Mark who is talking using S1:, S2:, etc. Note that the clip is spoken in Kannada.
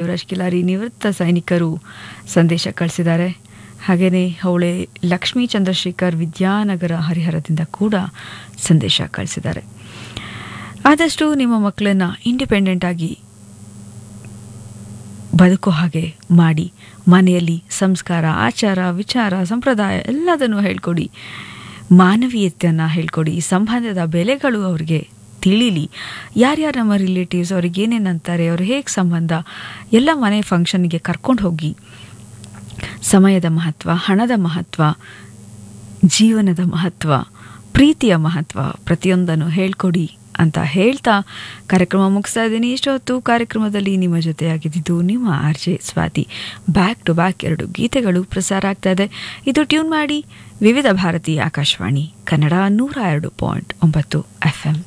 S1: ದೇವರಾಜ್ ಕಿಲಾರಿ ನಿವೃತ್ತ ಸೈನಿಕರು ಸಂದೇಶ ಕಳಿಸಿದ್ದಾರೆ ಹಾಗೆಯೇ ಅವಳೆ ಲಕ್ಷ್ಮೀ ಚಂದ್ರಶೇಖರ್ ವಿದ್ಯಾನಗರ ಹರಿಹರದಿಂದ ಕೂಡ ಸಂದೇಶ ಕಳಿಸಿದ್ದಾರೆ ಆದಷ್ಟು ನಿಮ್ಮ ಮಕ್ಕಳನ್ನು ಇಂಡಿಪೆಂಡೆಂಟ್ ಆಗಿ ಬದುಕೋ ಹಾಗೆ ಮಾಡಿ ಮನೆಯಲ್ಲಿ ಸಂಸ್ಕಾರ ಆಚಾರ ವಿಚಾರ ಸಂಪ್ರದಾಯ ಎಲ್ಲದನ್ನು ಹೇಳ್ಕೊಡಿ ಮಾನವೀಯತೆಯನ್ನು ಹೇಳ್ಕೊಡಿ ಸಂಬಂಧದ ಬೆಲೆಗಳು ಅವ್ರಿಗೆ ತಿಳಿಲಿ ಯಾರ್ಯಾರು ನಮ್ಮ ರಿಲೇಟಿವ್ಸ್ ಅವ್ರಿಗೆ ಏನೇನು ಅಂತಾರೆ ಅವ್ರು ಹೇಗೆ ಸಂಬಂಧ ಎಲ್ಲ ಮನೆ ಫಂಕ್ಷನ್ಗೆ ಕರ್ಕೊಂಡು ಹೋಗಿ ಸಮಯದ ಮಹತ್ವ ಹಣದ ಮಹತ್ವ ಜೀವನದ ಮಹತ್ವ ಪ್ರೀತಿಯ ಮಹತ್ವ ಪ್ರತಿಯೊಂದನ್ನು ಹೇಳ್ಕೊಡಿ ಅಂತ ಹೇಳ್ತಾ ಕಾರ್ಯಕ್ರಮ ಮುಗಿಸ್ತಾ ಇದ್ದೀನಿ ಇಷ್ಟೊತ್ತು ಕಾರ್ಯಕ್ರಮದಲ್ಲಿ ನಿಮ್ಮ ಜೊತೆಯಾಗಿದ್ದು ನಿಮ್ಮ R J Swathi back to back ಎರಡು ಗೀತೆಗಳು ಪ್ರಸಾರ ಆಗ್ತಾ ಇದೆ ಇದು ಟ್ಯೂನ್ ಮಾಡಿ ವಿವಿಧ ಭಾರತಿ ಆಕಾಶವಾಣಿ ಕನ್ನಡ ನೂರ ಎರಡು ಪಾಯಿಂಟ್ ಒಂಬತ್ತು ಎಫ್ ಎಂ